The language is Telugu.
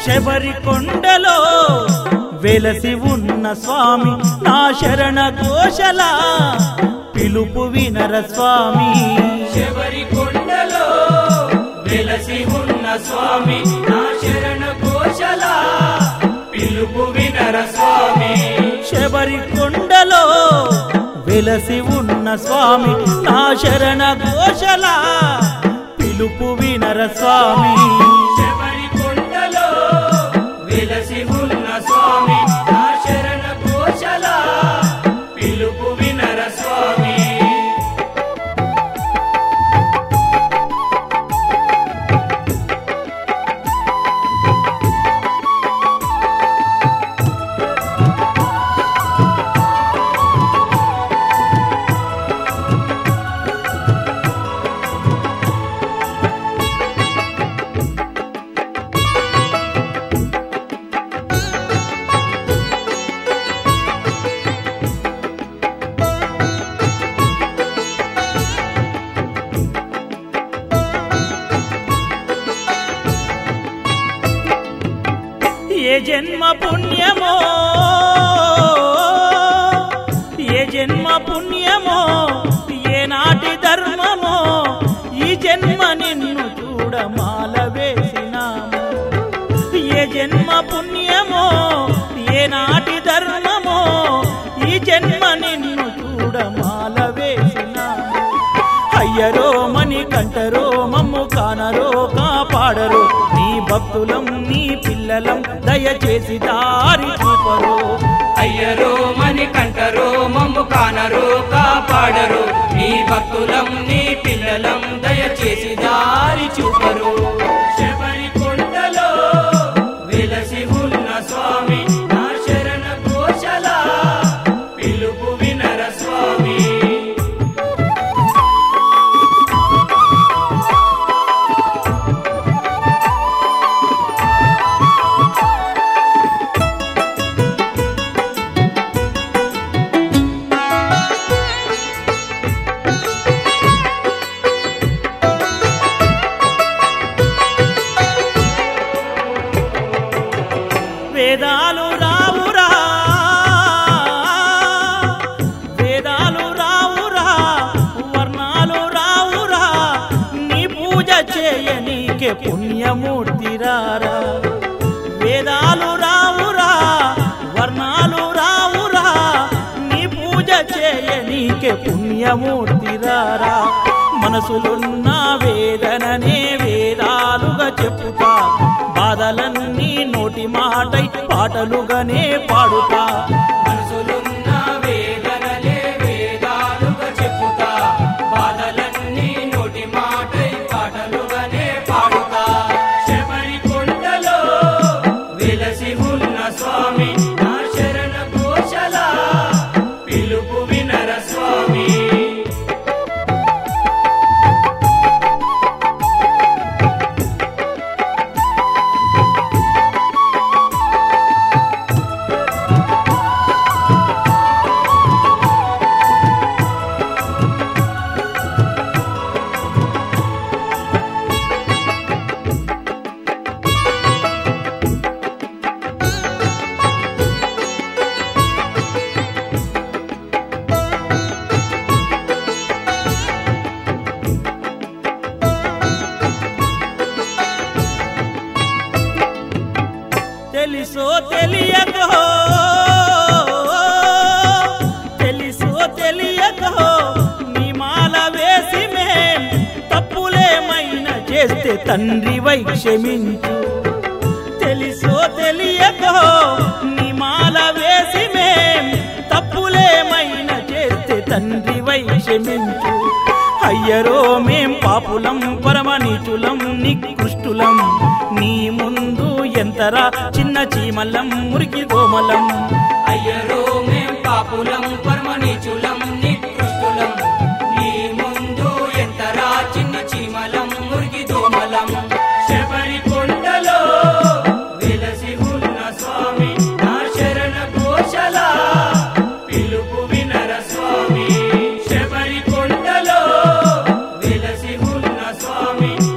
శబరి కొండలో వెలసి ఉన్న స్వామి నా శరణ ఘోషల పిలుపు వినర స్వామి శబరి కొండలో వెలసి ఉన్న స్వామి నా శరణ ఘోషల పిలుపు వినర స్వామి శబరి కొండలో వెలసి ఉన్న స్వామి నా శరణ ఘోషల పిలుపు వినర స్వామి శబరి కొండలో వెలసి ఉన్న స్వామి నా శరణ ఘోషల పిలుపు వినర స్వామి ఏ జన్మ పుణ్యమో ఏ జన్మ పుణ్యమో ఏ నాటి ధర్మమో ఈ జన్మ నిన్ను చూడమాల వేసినాము ఏ జన్మ పుణ్యమో ఏ నాటి ధర్మమో ఈ జన్మ నిన్ను చూడమాల వేసినాము అయ్యరో మని కంటరో మమ్ము కానరో కాపాడరో నీ భక్తులం నీ పిల్లలం దయచేసి దారి చూపరు అయ్యరో మని కంటరో మమ్ము కానరో కాపాడరు నీ భక్తులం నీ పిల్లలం దయచేసి దారి చూపరు శబరి కొండలో వెలసి ఉన్న స్వామి నా శరణ ఘోషల పిలుపు వినర స్వామి వేదాలు రావురా వేదాలు రావురా వర్ణాలు రావురా నీ పూజ చేయనీకే పుణ్యమూర్తిరారా వేదాలు రావురా వర్ణాలు రావురా నీ పూజ చేయనీకే పుణ్యమూర్తిరారా మనసులున్న వేదననే వేదాలుగా చెప్పుతా బాధలన్నీ నోటి మాటై పాటలుగానే పాడుతా మనసులున్న వేదనలే వేదాలుగా చెప్పుతా బాధలన్నీ నోటి మాటై పాటలుగానే పాడుతా శబరి కొండలో వెలసి ఉన్న స్వామి నా శరణ ఘోషల పిలుపు వినర స్వామి తెలుసో తెలియకో తెలుసో తెలియకో నీ మాల వేసి మేం తప్పులేమైనా చేస్తే తండ్రి వై క్షమించు తెలుసో తెలియకో నీ మాల వేసి మేం తప్పులేమైనా చేస్తే తండ్రి వై క్షమించు అయ్యరో మేం పాపులం పరమనీచులం నికృష్టులం నీ ముందు ఎంతరా చిన్న చీమలం మురికి కోమలం అయ్యరో మేం పాపులం పరమనిచులం నికృష్టులం నీ ముందు ఎంతరా చిన్న చీమలం మురికి దోమలం శబరి కొండలో వెలసి ఉన్న స్వామి నా శరణ ఘోషల పిలుపు వినర స్వామి శబరి కొండలో వెలసి ఉన్న స్వామి